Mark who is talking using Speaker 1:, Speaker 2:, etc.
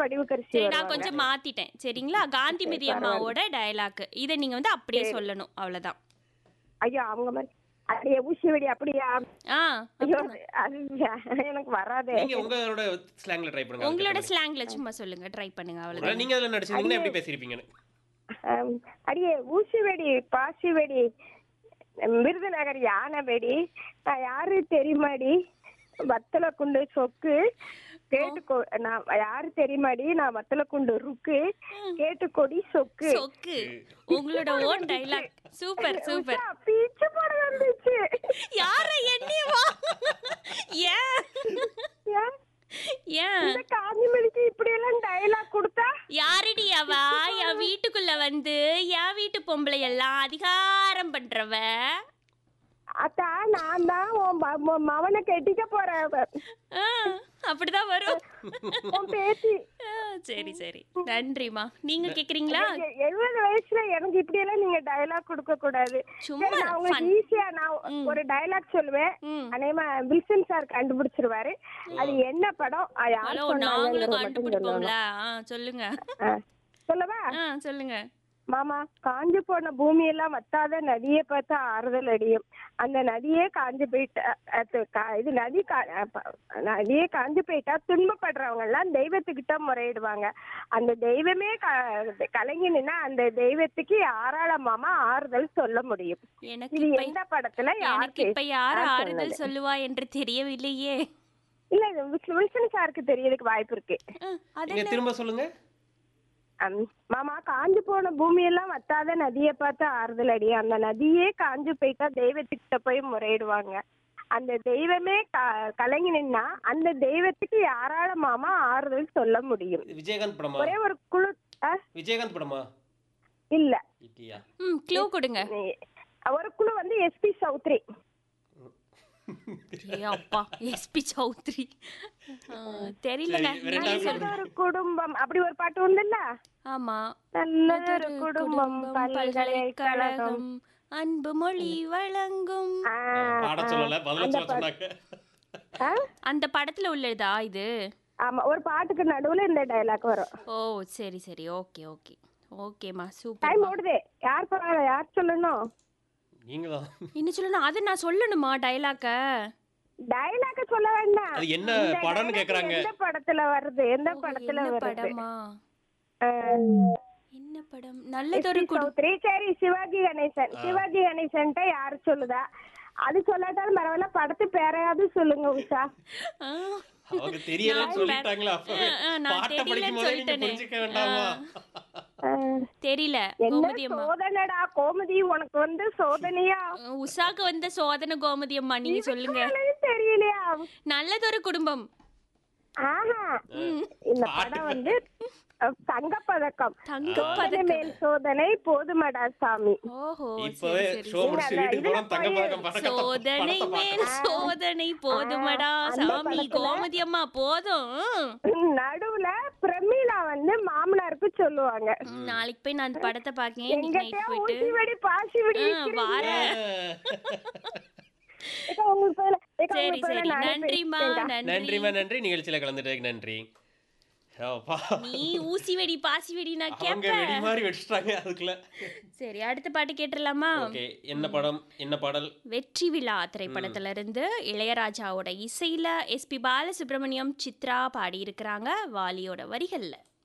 Speaker 1: வடிவுக்கரிசி
Speaker 2: சரி நான்
Speaker 1: வருவாங்க.
Speaker 2: கொஞ்சம் மாத்திட்டேன் சரிங்களா காந்திமதி அம்மாவோட டயலாக் இதை நீங்க வந்து அப்படியே சொல்லணும் அவ்வளவுதான்
Speaker 1: ஐயோ அவங்க மாதிரி அப்படியே ஊசி வெடி அப்படியா
Speaker 2: ஆ
Speaker 1: ஐயோ அது எனக்கு வராதே
Speaker 3: நீங்க உங்களோட ஸ்லாங்ல ட்ரை பண்ணுங்க
Speaker 2: உங்களோட ஸ்லாங்ல சும்மா சொல்லுங்க ட்ரை பண்ணுங்க
Speaker 3: ஒருவேளை
Speaker 2: அவ்வளவுதான்
Speaker 3: நீங்க அதுல நடிச்சிருந்தீங்கன்னா எப்படி பேசிருப்பீங்கன்னு
Speaker 1: ஆம், அடியே ஊசி வெடி பாசி வெடி விருதுநகர் யானை வெடி நான் யாரு தெரியுமாடி வத்தல குண்டு சொக்கு கேட்டு கொ- நான் யாரு தெரியுமாடி நான் வத்தல குண்டு ருக்கு கேட்டு கொடி சொக்கு
Speaker 2: சொக்கு உங்களோட own dialogue super super
Speaker 1: Usha, பீச்சு போட வந்துச்சு
Speaker 2: யார என்னவா ஏன்
Speaker 1: ஏன்?
Speaker 2: ஏன்
Speaker 1: இந்த காந்திமதிக்கு இப்படி எல்லாம் டயலாக் கொடுத்தா
Speaker 2: யாரடி அவ என் வீட்டுக்குள்ள வந்து என் வீட்டு பொம்பளை எல்லாம் அதிகாரம் பண்றவ
Speaker 1: அத்தா நான் தான் உன் ம- உன் மவனை கெட்டிக்க போறேன்
Speaker 2: ஆ, அப்படிதான் வரும்
Speaker 1: உன் பேத்தி
Speaker 2: ஆ, சரி சரி நன்றிமா நீங்க கேக்குறீங்களா
Speaker 1: எ- எழுபது வயசுல எனக்கு இப்படி எல்லாம் நீங்க டயலாக் கொடுக்க கூடாது
Speaker 2: சும்மா
Speaker 1: சரி, நான் உங்களுக்கு
Speaker 2: fun.
Speaker 1: ஈஸியா நான் ஒரு டயலாக் சொல்லுவேன்
Speaker 2: ம்.
Speaker 1: அநேகமா வில்சன் சார் கண்டுபிடிச்சிருவாரு அது என்ன படம் அது யார்
Speaker 2: ஹலோ
Speaker 1: சொன்னாங்கங்கிறத
Speaker 2: நாங்களும்
Speaker 1: மட்டும்
Speaker 2: கண்டுபிடிப்போம்ல ஆ சொல்லுங்க
Speaker 1: சொல்லணும். ஆ, சொல்லவா
Speaker 2: ஆ சொல்லுங்க
Speaker 1: மாமா காஞ்சு போன பூமியெல்லாம் வத்தாத நதியை பார்த்து ஆறுதல் அடியும் அந்த நதியே காஞ்சு போயிட்டா அது கா- இது நதி கா- அப்ப, நதியே காஞ்சு போயிட்டா துன்பப்படுறவங்க எல்லாம் தெய்வத்துக்கிட்ட முறையிடுவாங்க அந்த தெய்வமே க- கலங்கி நின்னா அந்த தெய்வத்துக்கு யாரால மாமா ஆறுதல் சொல்ல முடியும்
Speaker 2: எனக்கு
Speaker 1: இது
Speaker 2: இப்ப
Speaker 1: எந்த படத்துல யார்
Speaker 2: எனக்கு இப்ப யாரு
Speaker 1: யார்
Speaker 2: ஆறுதல்
Speaker 1: சொன்னது?
Speaker 2: சொல்லுவா என்று தெரியவில்லையே
Speaker 1: இல்ல இது வில்ச- வில்சன் சாருக்கு தெரியறதுக்கு வாய்ப்பு இருக்கு
Speaker 2: ஆ, அது
Speaker 3: நீங்க திரும்ப சொல்லுங்க
Speaker 1: அம், மாமா காஞ்சு போன பூமியெல்லாம் வத்தாத நதியை பார்த்து ஆறுதல் அடி அந்த நதியே காஞ்சு போயிட்டா தெய்வத்துக்கிட்ட போய் முறையிடுவாங்க அந்த தெய்வமே க- கலங்கி நின்னா அந்த தெய்வத்துக்கு யாரால மாமா ஆறுதல் சொல்ல முடியும்
Speaker 3: இது விஜயகாந்த் படமா
Speaker 1: ஒரே ஒரு குழு ஆ,
Speaker 3: விஜயகாந்த் படமா
Speaker 1: இல்ல
Speaker 3: இல்லையா
Speaker 2: ம் க்ளூ கொடுங்க
Speaker 1: நீ- ஒரு குழு வந்து எஸ்பி சௌத்ரி
Speaker 2: ஏ அப்பா எஸ்பி சௌத்ரி ஆ, தெரியலங்க
Speaker 3: சரி, வேற
Speaker 2: நீங்களே
Speaker 3: என்ன
Speaker 2: சொல்லுங்க
Speaker 1: ஒரு குடும்பம் அப்படி ஒரு பாட்டு உண்டுல்ல
Speaker 2: ஆமா
Speaker 1: நல்லதொரு குடும்பம் பல்கலைக்கழகம்
Speaker 2: அன்பு மொழி வழங்கும்
Speaker 1: ஆ,
Speaker 3: பாட சொல்லல பதில சொல்ல சொன்னாங்க
Speaker 1: ஆ?
Speaker 2: அந்த படத்துல உள்ளதா இது
Speaker 1: ஆமா ஒரு பாட்டுக்கு நடுவுல இந்த டயலாக் வரும்
Speaker 2: ஓ சரி சரி ஓகே ஓகே ஓகேம்மா சூப்பர்
Speaker 1: டைம் ஓடுதே யார் பரவாயில்ல யார் சொல்லணும்
Speaker 3: நீங்க தான்
Speaker 2: என்ன சொல்லணும் அதை நான் சொல்லணுமா டைலாக்க
Speaker 1: டயலாக சொல்ல வேண்டாம்
Speaker 3: அது என்ன
Speaker 1: இந்த
Speaker 3: படம்னு
Speaker 1: dialogue
Speaker 3: கேக்குறாங்க.
Speaker 1: எந்த படத்துல வருது எந்த படத்துல
Speaker 2: என்ன
Speaker 1: வருது
Speaker 2: படமா
Speaker 1: அஹ்,
Speaker 2: என்ன படம் நல்லதொரு
Speaker 1: எஸ்.பி. சௌத்ரி சரி சிவாஜி கணேசன் சிவாஜி கணேசன்ட்ட யாரு சொல்லுதா அது சொல்லாட்டாலும் பரவாயில்ல படத்து பேரையாவது சொல்லுங்க உஷா
Speaker 2: ஆ,
Speaker 3: அவங்க தெரியலன்னு சொல்லிட்டாங்களா அப்பவே
Speaker 2: ஆ, ஆ, நான்
Speaker 3: பாட்டை
Speaker 2: தெரியலன்னு
Speaker 3: படிக்கும் போதே நீங்க
Speaker 2: சொல்லிட்டேனே.
Speaker 3: புரிஞ்சுக்க வேண்டாமா
Speaker 1: அஹ்,
Speaker 2: தெரியல
Speaker 1: என்ன
Speaker 2: கோமதி அம்மா
Speaker 1: சோதனைடா கோமதி உனக்கு வந்து சோதனையா
Speaker 2: உஷாக்கு வந்த சோதனை கோமதி அம்மா நீங்க சொல்லுங்க
Speaker 1: எனக்கு தெரியலையா
Speaker 2: நல்லதொரு குடும்பம்
Speaker 1: ஆஹா இந்த படம் வந்து அஹ், தங்கப்பதக்கம்
Speaker 2: தங்கப்பதக்கம்.
Speaker 1: சோதனை மேல் சோதனை போதுமடா சாமி
Speaker 2: ஓஹோ
Speaker 3: இப்பவே
Speaker 2: சரி சரி
Speaker 3: ஷோ முடிச்சு
Speaker 1: இல்ல,
Speaker 3: வீட்டுக்கு
Speaker 1: இதுல
Speaker 3: போறோம் தங்க
Speaker 1: போய்
Speaker 3: பதக்கம் பதக்கத்தை
Speaker 2: சோதனை
Speaker 3: படத்தை
Speaker 2: மேல்
Speaker 3: பார்க்கணும்.
Speaker 2: சோதனை போதுமடா
Speaker 1: அந்த
Speaker 2: சாமி
Speaker 1: படத்துல-
Speaker 2: கோமதி அம்மா போதும்
Speaker 1: நடுவுல பிரமீளா வந்து மாமனாருக்கு சொல்லுவாங்க
Speaker 2: ம், நாளைக்கு போய் நான் அந்த படத்தை பார்க்கேன் இன்னைக்கு நைட்
Speaker 1: எங்கிட்ட
Speaker 2: போயிட்டு
Speaker 1: ஊசி வெடி பாசி வெடி
Speaker 2: ஆ,
Speaker 1: விக்கிறீங்க.
Speaker 2: வாரேன்
Speaker 1: ஏக்கா, உங்களுக்கு பதிலா- ஏக்கா,
Speaker 2: சரி
Speaker 1: உங்களுக்கு பதிலா
Speaker 2: சரி
Speaker 1: நானே
Speaker 2: நன்றிம்மா
Speaker 1: பேசிட்டேன்க்கா.
Speaker 2: நன்றி
Speaker 3: நன்றிமா நன்றி நிகழ்ச்சியில கலந்துட்டதுக்கு நன்றி அப்பா
Speaker 2: நீ ஊசி வெடி பாசி வெடி நான்
Speaker 3: அவங்க
Speaker 2: கேட்பேன்
Speaker 3: வெடி மாதிரி வெடிச்சிட்டாங்க அதுக்குள்ள
Speaker 2: சரி அடுத்த பாட்டு கேட்டுடலாமா
Speaker 3: ஓகே என்ன படம் என்ன பாடல்
Speaker 2: வெற்றி விழா திரைப்படத்துல இருந்து இளையராஜாவோட இசையில எஸ்பி பாலசுப்ரமணியம் சித்ரா பாடி இருக்கிறாங்க வாலியோட வரிகள்ல